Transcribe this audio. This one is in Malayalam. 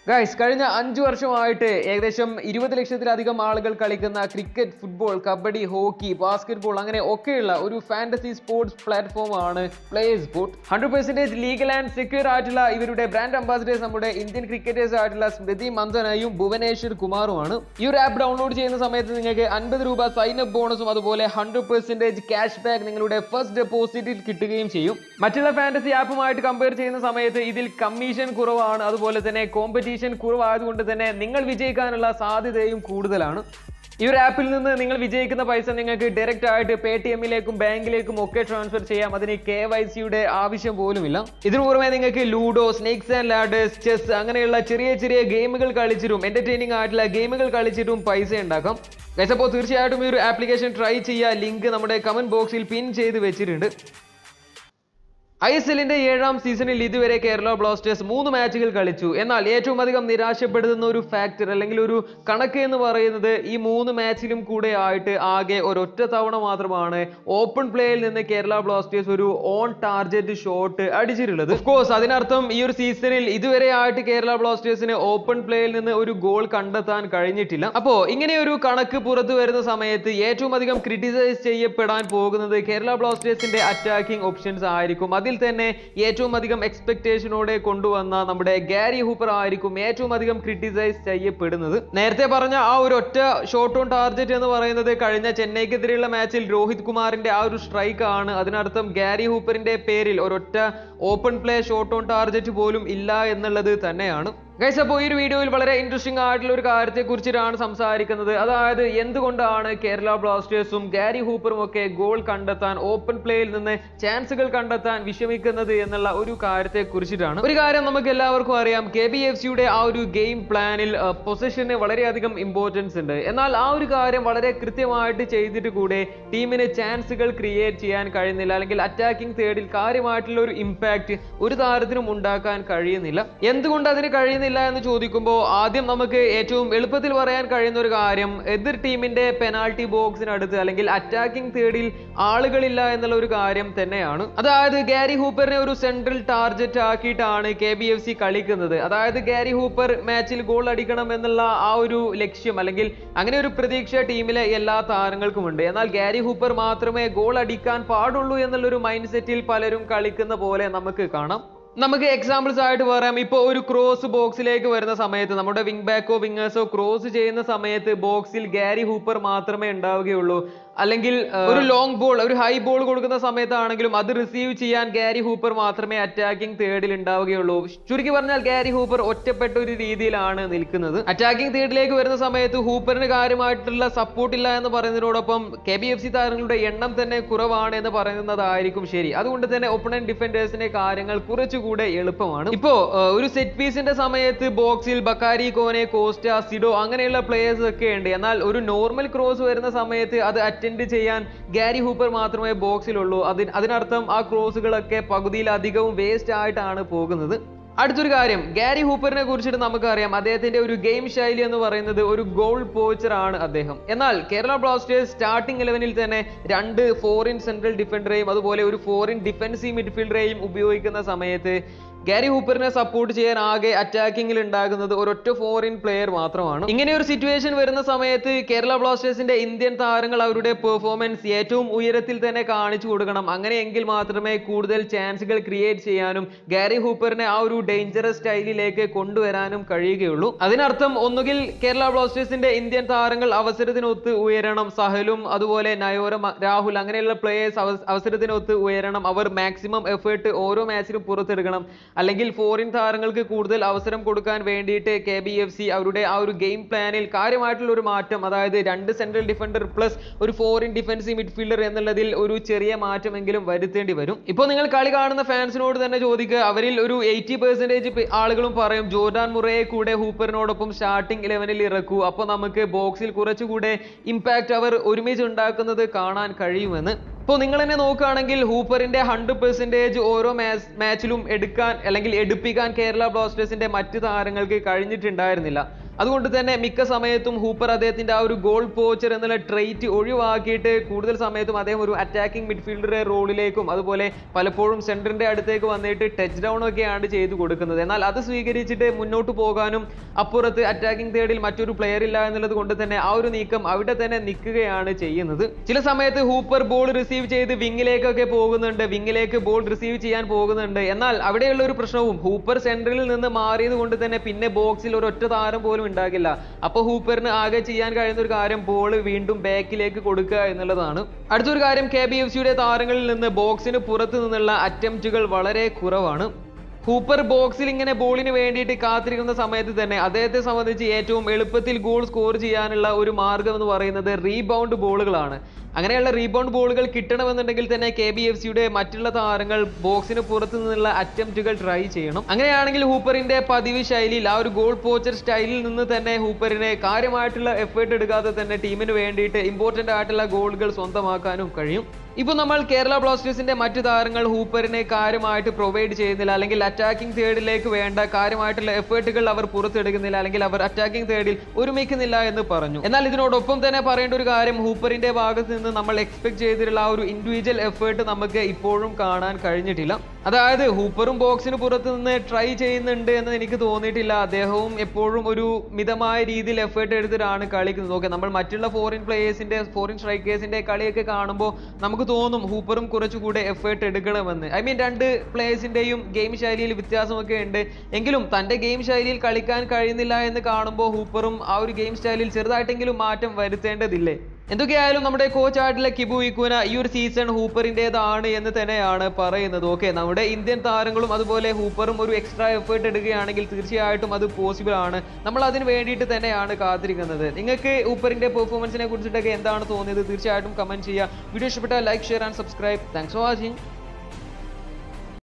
ഗൈസ് കഴിഞ്ഞ അഞ്ചു വർഷമായിട്ട് ഏകദേശം ഇരുപത് ലക്ഷത്തിലധികം ആളുകൾ കളിക്കുന്ന cricket football kabaddi hockey basketball അങ്ങനെ ഒക്കെയുള്ള ഒരു ഫാന്റസി സ്പോർട്സ് പ്ലാറ്റ്ഫോം ആണ് play sport hundred percentage legal and secure ആയിട്ടുള്ള ഇവരുടെ ബ്രാൻഡ് അംബാസിഡേഴ്സ് നമ്മുടെ ഇന്ത്യൻ ക്രിക്കറ്റേഴ്സ് ആയിട്ടുള്ള സ്മൃതി മന്ദനയും ഭുവനേശ്വർ കുമാറുമാണ് ഈ ഒരു ആപ്പ് ഡൗൺലോഡ് ചെയ്യുന്ന സമയത്ത് നിങ്ങൾക്ക് അൻപത് രൂപ സൈൻ അപ്പ് ബോണസും അതുപോലെ ഹൺഡ്രഡ് പെർസെന്റേജ് ക്യാഷ് ബാക്ക് നിങ്ങളുടെ ഫസ്റ്റ് ഡെപ്പോസിറ്റിൽ കിട്ടുകയും ചെയ്യും മറ്റുള്ള ഫാന്റസി ആപ്പുമായിട്ട് കമ്പയർ ചെയ്യുന്ന സമയത്ത് ഇതിൽ കമ്മീഷൻ കുറവാണ് അതുപോലെ തന്നെ കോമ്പറ്റീഷൻ കുറവായതുകൊണ്ട് തന്നെ നിങ്ങൾ വിജയിക്കാനുള്ള സാധ്യതയും കൂടുതലാണ് ഈ ഒരു ആപ്പിൽ നിന്ന് നിങ്ങൾ വിജയിക്കുന്ന പൈസ നിങ്ങൾക്ക് ഡയറക്റ്റ് ആയിട്ട് പേ ടി എമ്മിലേക്കും ബാങ്കിലേക്കും ഒക്കെ ട്രാൻസ്ഫർ ചെയ്യാം അതിന് കെ വൈ സിയുടെ ആവശ്യം പോലുമില്ല ഇതിനു പുറമെ നിങ്ങൾക്ക് ludo snakes and ladders chess അങ്ങനെയുള്ള ചെറിയ ചെറിയ ഗെയിമുകൾ കളിച്ചിട്ടും എന്റർടൈനിങ് ആയിട്ടുള്ള ഗെയിമുകൾ കളിച്ചിട്ടും പൈസ ഉണ്ടാക്കാം ഗൈസ് അപ്പോൾ തീർച്ചയായിട്ടും ഈ ഒരു ആപ്ലിക്കേഷൻ ട്രൈ ചെയ്യുക ലിങ്ക് നമ്മുടെ കമന്റ് ബോക്സിൽ പിൻ ചെയ്ത് വെച്ചിട്ടുണ്ട് ഐ എസ് എല്ലിന്റെ ഏഴാം സീസണിൽ ഇതുവരെ കേരള ബ്ലാസ്റ്റേഴ്സ് മൂന്ന് മാച്ചുകൾ കളിച്ചു എന്നാൽ ഏറ്റവും അധികം നിരാശപ്പെടുത്തുന്ന ഒരു ഫാക്ടർ അല്ലെങ്കിൽ ഒരു കണക്ക് എന്ന് പറയുന്നത് ഈ മൂന്ന് മാച്ചിലും കൂടെ ആയിട്ട് ആകെ ഒരൊറ്റ തവണ മാത്രമാണ് ഓപ്പൺ പ്ലേയിൽ നിന്ന് കേരള ബ്ലാസ്റ്റേഴ്സ് ഒരു ഓൺ ടാർഗറ്റ് ഷോട്ട് അടിച്ചിട്ടുള്ളത് കോഴ്സ് അതിനർത്ഥം ഈ ഒരു സീസണിൽ ഇതുവരെ ആയിട്ട് കേരള ബ്ലാസ്റ്റേഴ്സിന് ഓപ്പൺ പ്ലേയിൽ നിന്ന് ഒരു ഗോൾ കണ്ടെത്താൻ കഴിഞ്ഞിട്ടില്ല അപ്പോ ഇങ്ങനെ ഒരു കണക്ക് പുറത്തു വരുന്ന സമയത്ത് ഏറ്റവും അധികം ക്രിട്ടിസൈസ് ചെയ്യപ്പെടാൻ പോകുന്നത് കേരള ബ്ലാസ്റ്റേഴ്സിന്റെ അറ്റാക്കിംഗ് ഓപ്ഷൻസ് ആയിരിക്കും അതിൽ തന്നെ ഏറ്റവും അധികം എക്സ്പെക്ടേഷനോടെ കൊണ്ടുവന്ന നമ്മുടെ ഗാരി ഹൂപ്പർ ആയിരിക്കും ഏറ്റവും അധികം ക്രിട്ടിസൈസ് ചെയ്യപ്പെടുന്നത് നേരത്തെ പറഞ്ഞ ആ ഒരു ഒറ്റ ഷോട്ട് ഓൺ ടാർഗറ്റ് എന്ന് പറയുന്നത് കഴിഞ്ഞ ചെന്നൈക്കെതിരെയുള്ള മാച്ചിൽ രോഹിത് കുമാറിന്റെ ആ ഒരു സ്ട്രൈക്ക് ആണ് അതിനർത്ഥം ഗാരി ഹൂപ്പറിന്റെ പേരിൽ ഒരൊറ്റ open play shot on target പോലും ഇല്ല എന്നുള്ളത് തന്നെയാണ് ഗൈസ് അപ്പോൾ ഈ ഒരു വീഡിയോയിൽ വളരെ ഇൻട്രസ്റ്റിംഗ് ആയിട്ടുള്ള ഒരു കാര്യത്തെ കുറിച്ചിട്ടാണ് സംസാരിക്കുന്നത് അതായത് എന്തുകൊണ്ടാണ് കേരള ബ്ലാസ്റ്റേഴ്സും ഗാരി ഹൂപ്പറും ഒക്കെ ഗോൾ കണ്ടെത്താൻ ഓപ്പൺ പ്ലേയിൽ നിന്ന് ചാൻസുകൾ കണ്ടെത്താൻ വിഷമിക്കുന്നത് എന്നുള്ള ഒരു കാര്യത്തെ കുറിച്ചിട്ടാണ് ഒരു കാര്യം നമുക്ക് എല്ലാവർക്കും അറിയാം കെ ബി എഫ് സിയുടെ ആ ഒരു ഗെയിം പ്ലാനിൽ പൊസിഷന് വളരെയധികം ഇമ്പോർട്ടൻസ് ഉണ്ട് എന്നാൽ ആ ഒരു കാര്യം വളരെ കൃത്യമായിട്ട് ചെയ്തിട്ട് കൂടെ ടീമിന് ചാൻസുകൾ ക്രിയേറ്റ് ചെയ്യാൻ കഴിയുന്നില്ല അല്ലെങ്കിൽ അറ്റാക്കിംഗ് തേർഡിൽ കാര്യമായിട്ടുള്ള ഒരു ഇമ്പാക്ട് ഒരു താരത്തിനും ഉണ്ടാക്കാൻ കഴിയുന്നില്ല എന്തുകൊണ്ട് അതിന് കഴിയുന്നില്ല എന്ന് ചോദിക്കുമ്പോൾ ആദ്യം നമുക്ക് ഏറ്റവും എളുപ്പത്തിൽ പറയാൻ കഴിയുന്ന ഒരു കാര്യം എതിർ ടീമിന്റെ പെനാൾട്ടി ബോക്സിനടുത്ത് അല്ലെങ്കിൽ അറ്റാക്കിംഗ് തേർഡിൽ ആളുകളില്ല എന്നുള്ള ഒരു കാര്യം തന്നെയാണ് അതായത് ഗാരി ഹൂപ്പറിനെ ഒരു സെൻട്രൽ ടാർഗറ്റ് ആക്കിയിട്ടാണ് കെ ബി എഫ് സി കളിക്കുന്നത് അതായത് ഗാരി ഹൂപ്പർ മാച്ചിൽ ഗോൾ അടിക്കണം എന്നുള്ള ആ ഒരു ലക്ഷ്യം അല്ലെങ്കിൽ അങ്ങനെ ഒരു പ്രതീക്ഷ ടീമിലെ എല്ലാ താരങ്ങൾക്കുമുണ്ട് എന്നാൽ ഗാരി ഹൂപ്പർ മാത്രമേ ഗോൾ അടിക്കാൻ പാടുള്ളൂ എന്നുള്ളൊരു മൈൻഡ് സെറ്റിൽ പലരും കളിക്കുന്ന പോലെ നമുക്ക് കാണാം നമുക്ക് എക്സാമ്പിൾസ് ആയിട്ട് പറയാം ഇപ്പോൾ ഒരു ക്രോസ് ബോക്സിലേക്ക് വരുന്ന സമയത്ത് നമ്മുടെ വിങ് ബാക്കോ വിങ്ങേഴ്സോ ക്രോസ് ചെയ്യുന്ന സമയത്ത് ബോക്സിൽ ഗാരി ഹൂപ്പർ മാത്രമേ ഉണ്ടാവുകയുള്ളൂ അല്ലെങ്കിൽ ആ, ഒരു ലോങ് ബോൾ ഒരു ഹൈ ബോൾ കൊടുക്കുന്ന സമയത്താണെങ്കിലും അത് റിസീവ് ചെയ്യാൻ ഗാരി ഹൂപ്പർ മാത്രമേ അറ്റാക്കിംഗ് തേർഡിൽ ഉണ്ടാവുകയുള്ളൂ ചുരുക്കി പറഞ്ഞാൽ ഗാരി ഹൂപ്പർ ഒറ്റപ്പെട്ട ഒരു രീതിയിലാണ് നിൽക്കുന്നത് അറ്റാക്കിംഗ് തേർഡിലേക്ക് വരുന്ന സമയത്ത് ഹൂപ്പറിന് കാര്യമായിട്ടുള്ള സപ്പോർട്ട് ഇല്ല എന്ന് പറയുന്നതിനോടൊപ്പം കെ ബി എഫ് സി താരങ്ങളുടെ എണ്ണം തന്നെ കുറവാണ് എന്ന് പറയുന്നതായിരിക്കും ശരി അതുകൊണ്ട് തന്നെ ഒപ്പണന്റ് ഡിഫൻഡേഴ്സിന്റെ കാര്യങ്ങൾ കുറച്ചുകൂടെ എളുപ്പമാണ് ഇപ്പോ ആ, ഒരു സെറ്റ് പീസിന്റെ സമയത്ത് ബോക്സിൽ ബക്കാരി കോനെ കോസ്റ്റ സിഡോ അങ്ങനെയുള്ള പ്ലേയേഴ്സ് ഒക്കെ ഉണ്ട് എന്നാൽ ഒരു നോർമൽ ക്രോസ് വരുന്ന സമയത്ത് അത് അറ്റൻഡ് ചെയ്യാൻ ഗാരി ഹൂപ്പർ മാത്രമേ ബോക്സിലുള്ളൂ അതിന് അതിനർത്ഥം ആ ക്രോസുകളൊക്കെ പകുതിയിലധികവും വേസ്റ്റ് ആയിട്ടാണ് പോകുന്നത് അടുത്തൊരു കാര്യം ഗാരി ഹൂപ്പറിനെ കുറിച്ചിട്ട് നമുക്കറിയാം അദ്ദേഹത്തിന്റെ ഒരു ഗെയിം ശൈലി എന്ന് പറയുന്നത് ഒരു ഗോൾ പോച്ചർ ആണ് അദ്ദേഹം എന്നാൽ കേരള ബ്ലാസ്റ്റേഴ്സ് സ്റ്റാർട്ടിംഗ് ഇലവനിൽ തന്നെ രണ്ട് ഫോറിൻ സെൻട്രൽ ഡിഫൻഡറെയും അതുപോലെ ഒരു ഫോറിൻ ഡിഫൻസീവ് മിഡ്ഫീൽഡറെയും ഉപയോഗിക്കുന്ന സമയത്ത് ഗാരി ഹൂപ്പറിനെ സപ്പോർട്ട് ചെയ്യാൻ ആകെ അറ്റാക്കിങ്ങിൽ ഉണ്ടാകുന്നത് ഒരൊറ്റ ഫോറിൻ പ്ലെയർ മാത്രമാണ് ഇങ്ങനെ ഒരു സിറ്റുവേഷൻ വരുന്ന സമയത്ത് കേരള ബ്ലാസ്റ്റേഴ്സിന്റെ ഇന്ത്യൻ താരങ്ങൾ അവരുടെ പെർഫോമൻസ് ഏറ്റവും ഉയരത്തിൽ തന്നെ കാണിച്ചു കൊടുക്കണം അങ്ങനെയെങ്കിൽ മാത്രമേ കൂടുതൽ ചാൻസുകൾ ക്രിയേറ്റ് ചെയ്യാനും ഗാരി ഹൂപ്പറിനെ ആ ഒരു ഡേഞ്ചറസ് സ്റ്റൈലിലേക്ക് കൊണ്ടുവരാനും കഴിയുകയുള്ളൂ അതിനർത്ഥം ഒന്നുകിൽ കേരള ബ്ലാസ്റ്റേഴ്സിന്റെ ഇന്ത്യൻ താരങ്ങൾ അവസരത്തിനൊത്ത് ഉയരണം സഹലും അതുപോലെ നയോര മ- രാഹുൽ അങ്ങനെയുള്ള പ്ലേയേഴ്സ് അവസരത്തിനൊത്ത് ഉയരണം അവർ മാക്സിമം എഫേർട്ട് ഓരോ മാച്ചിലും പുറത്തെടുക്കണം അല്ലെങ്കിൽ ഫോറിൻ താരങ്ങൾക്ക് കൂടുതൽ അവസരം കൊടുക്കാൻ വേണ്ടിയിട്ട് കെ ബി എഫ് സി അവരുടെ ആ ഒരു ഗെയിം പ്ലാനിൽ കാര്യമായിട്ടുള്ള ഒരു മാറ്റം അതായത് രണ്ട് സെൻട്രൽ ഡിഫൻഡർ പ്ലസ് ഒരു ഫോറിൻ ഡിഫൻസീവ് മിഡ്ഫീൽഡർ എന്നുള്ളതിൽ ഒരു ചെറിയ മാറ്റമെങ്കിലും വരുത്തേണ്ടി വരും ഇപ്പോൾ നിങ്ങൾ കളി കാണുന്ന ഫാൻസിനോട് തന്നെ ചോദിക്കുക അവരിൽ ഒരു എയ്റ്റി പെർസെൻറ്റേജ് ആളുകളും പറയും ജോർഡാൻ മുറയെ കൂടെ ഹൂപ്പറിനോടൊപ്പം സ്റ്റാർട്ടിംഗ് ഇലവനിൽ ഇറക്കൂ അപ്പോൾ നമുക്ക് ബോക്സിൽ കുറച്ചുകൂടെ ഇമ്പാക്റ്റ് അവർ ഒരുമിച്ച് ഉണ്ടാക്കുന്നത് കാണാൻ കഴിയുമെന്ന് ഇപ്പോൾ നിങ്ങൾ തന്നെ നോക്കുകയാണെങ്കിൽ ഹൂപ്പറിന്റെ ഹൺഡ്രഡ് പെർസെൻറ്റേജ് ഓരോ മാച്ചിലും എടുക്കാൻ അല്ലെങ്കിൽ എടുപ്പിക്കാൻ കേരള ബ്ലാസ്റ്റേഴ്സിന്റെ മറ്റു താരങ്ങൾക്ക് കഴിഞ്ഞിട്ടുണ്ടായിരുന്നില്ല അതുകൊണ്ട് തന്നെ മിക്ക സമയത്തും ഹൂപ്പർ അദ്ദേഹത്തിന്റെ ആ ഒരു ഗോൾ പോച്ചർ എന്നുള്ള ട്രേറ്റ് ഒഴിവാക്കിയിട്ട് കൂടുതൽ സമയത്തും അദ്ദേഹം ഒരു അറ്റാക്കിംഗ് മിഡ്ഫീൽഡറുടെ റോളിലേക്കും അതുപോലെ പലപ്പോഴും സെന്ററിന്റെ അടുത്തേക്ക് വന്നിട്ട് ടച്ച് ഡൗൺ ഒക്കെയാണ് ചെയ്തു കൊടുക്കുന്നത് എന്നാൽ അത് സ്വീകരിച്ചിട്ട് മുന്നോട്ട് പോകാനും അപ്പുറത്ത് അറ്റാക്കിംഗ് തേർഡിൽ മറ്റൊരു പ്ലെയർ ഇല്ല എന്നുള്ളത് കൊണ്ട് തന്നെ ആ ഒരു നീക്കം അവിടെ തന്നെ നിൽക്കുകയാണ് ചെയ്യുന്നത് ചില സമയത്ത് ഹൂപ്പർ ബോൾ റിസീവ് ചെയ്ത് വിങ്ങിലേക്കൊക്കെ പോകുന്നുണ്ട് വിങ്ങിലേക്ക് ബോൾ റിസീവ് ചെയ്യാൻ പോകുന്നുണ്ട് എന്നാൽ അവിടെയുള്ള ഒരു പ്രശ്നവും ഹൂപ്പർ സെൻട്രലിൽ നിന്ന് മാറിയത് കൊണ്ട് തന്നെ പിന്നെ ബോക്സിൽ ഒരു ഒറ്റ താരം പോലും ഉണ്ടാകില്ല അപ്പൊ ഹൂപ്പറിന് ആകെ ചെയ്യാൻ കഴിയുന്ന ഒരു കാര്യം ബോൾ വീണ്ടും ബാക്കിലേക്ക് കൊടുക്കുക എന്നുള്ളതാണ് അടുത്തൊരു കാര്യം കെ ബി എഫ് സിയുടെ താരങ്ങളിൽ നിന്ന് ബോക്സിന് പുറത്ത് നിന്നുള്ള അറ്റംപ്റ്റുകൾ വളരെ കുറവാണ് ഹൂപ്പർ ബോക്സിൽ ഇങ്ങനെ ബോളിന് വേണ്ടിയിട്ട് കാത്തിരിക്കുന്ന സമയത്ത് തന്നെ അദ്ദേഹത്തെ സംബന്ധിച്ച് ഏറ്റവും എളുപ്പത്തിൽ ഗോൾ സ്കോർ ചെയ്യാനുള്ള ഒരു മാർഗം എന്ന് പറയുന്നത് റീബൗണ്ട് ബോളുകളാണ് അങ്ങനെയുള്ള റീബൗണ്ട് ബോളുകൾ കിട്ടണമെന്നുണ്ടെങ്കിൽ തന്നെ കെ ബി എഫ് സിയുടെ മറ്റുള്ള താരങ്ങൾ ബോക്സിന് പുറത്തു നിന്നുള്ള അറ്റംപ്റ്റുകൾ ട്രൈ ചെയ്യണം അങ്ങനെയാണെങ്കിൽ ഹൂപ്പറിന്റെ പതിവ് ശൈലിയിൽ ആ ഒരു ഗോൾ പോച്ചർ സ്റ്റൈലിൽ നിന്ന് തന്നെ ഹൂപ്പറിനെ കാര്യമായിട്ടുള്ള എഫേർട്ട് എടുക്കാതെ തന്നെ ടീമിന് വേണ്ടിയിട്ട് ഇമ്പോർട്ടന്റ് ആയിട്ടുള്ള ഗോളുകൾ സ്വന്തമാക്കാനും കഴിയും ഇപ്പൊ നമ്മൾ കേരള ബ്ലാസ്റ്റേഴ്സിന്റെ മറ്റു താരങ്ങൾ ഹൂപ്പറിനെ കാര്യമായിട്ട് പ്രൊവൈഡ് ചെയ്യുന്നില്ല അല്ലെങ്കിൽ അറ്റാക്കിംഗ് തേർഡിലേക്ക് വേണ്ട കാര്യമായിട്ടുള്ള എഫേർട്ടുകൾ അവർ പുറത്തെടുക്കുന്നില്ല അല്ലെങ്കിൽ അവർ അറ്റാക്കിംഗ് തേർഡിൽ ഒരുമിക്കുന്നില്ല എന്ന് പറഞ്ഞു എന്നാൽ ഇതിനോടൊപ്പം തന്നെ പറയേണ്ട ഒരു കാര്യം ഹൂപ്പറിന്റെ ഭാഗത്ത് നിന്ന് നമ്മൾ എക്സ്പെക്ട് ചെയ്തിട്ടുള്ള ആ ഒരു ഇൻഡിവിജ്വൽ എഫേർട്ട് നമുക്ക് ഇപ്പോഴും കാണാൻ കഴിഞ്ഞിട്ടില്ല അതായത് ഹൂപ്പറും ബോക്സിന് പുറത്ത് നിന്ന് ട്രൈ ചെയ്യുന്നുണ്ട് എന്ന് എനിക്ക് തോന്നിയിട്ടില്ല അദ്ദേഹവും എപ്പോഴും ഒരു മിതമായ രീതിയിൽ എഫേർട്ട് എടുത്തിട്ടാണ് കളിക്കുന്നത് ഓക്കെ നമ്മൾ മറ്റുള്ള ഫോറിൻ പ്ലേയേഴ്സിന്റെ ഫോറിൻ സ്ട്രൈക്കേഴ്സിന്റെ കളിയൊക്കെ കാണുമ്പോൾ നമുക്ക് തോന്നും ഹൂപ്പറും കുറച്ചുകൂടെ എഫേർട്ട് എടുക്കണമെന്ന് ഐ മീൻ രണ്ട് പ്ലേയേഴ്സിന്റെയും ഗെയിം ശൈലിയിൽ വ്യത്യാസമൊക്കെ ഉണ്ട് എങ്കിലും തന്റെ ഗെയിം ശൈലിയിൽ കളിക്കാൻ കഴിയുന്നില്ല എന്ന് കാണുമ്പോൾ ഹൂപ്പറും ആ ഒരു ഗെയിം സ്റ്റൈലിൽ ചെറുതായിട്ടെങ്കിലും മാറ്റം വരുത്തേണ്ടതില്ലേ എന്തൊക്കെയായാലും നമ്മുടെ കോച്ച് ആയിട്ടുള്ള കിബു ഇക്കുന ഈ ഒരു സീസൺ ഹൂപ്പറിൻ്റെതാണ് എന്ന് തന്നെയാണ് പറയുന്നത് ഓക്കെ നമ്മുടെ ഇന്ത്യൻ താരങ്ങളും അതുപോലെ ഹൂപ്പറും ഒരു എക്സ്ട്രാ എഫേർട്ട് എടുക്കുകയാണെങ്കിൽ തീർച്ചയായിട്ടും അത് പോസിബിൾ ആണ് നമ്മൾ അതിന് വേണ്ടിയിട്ട് തന്നെയാണ് കാത്തിരിക്കുന്നത് നിങ്ങൾക്ക് ഹൂപ്പറിന്റെ പെർഫോമൻസിനെ കുറിച്ചിട്ടൊക്കെ എന്താണ് തോന്നിയത് തീർച്ചയായിട്ടും കമന്റ് ചെയ്യുക വീഡിയോ ഇഷ്ടപ്പെട്ടാൽ like share and subscribe thanks for watching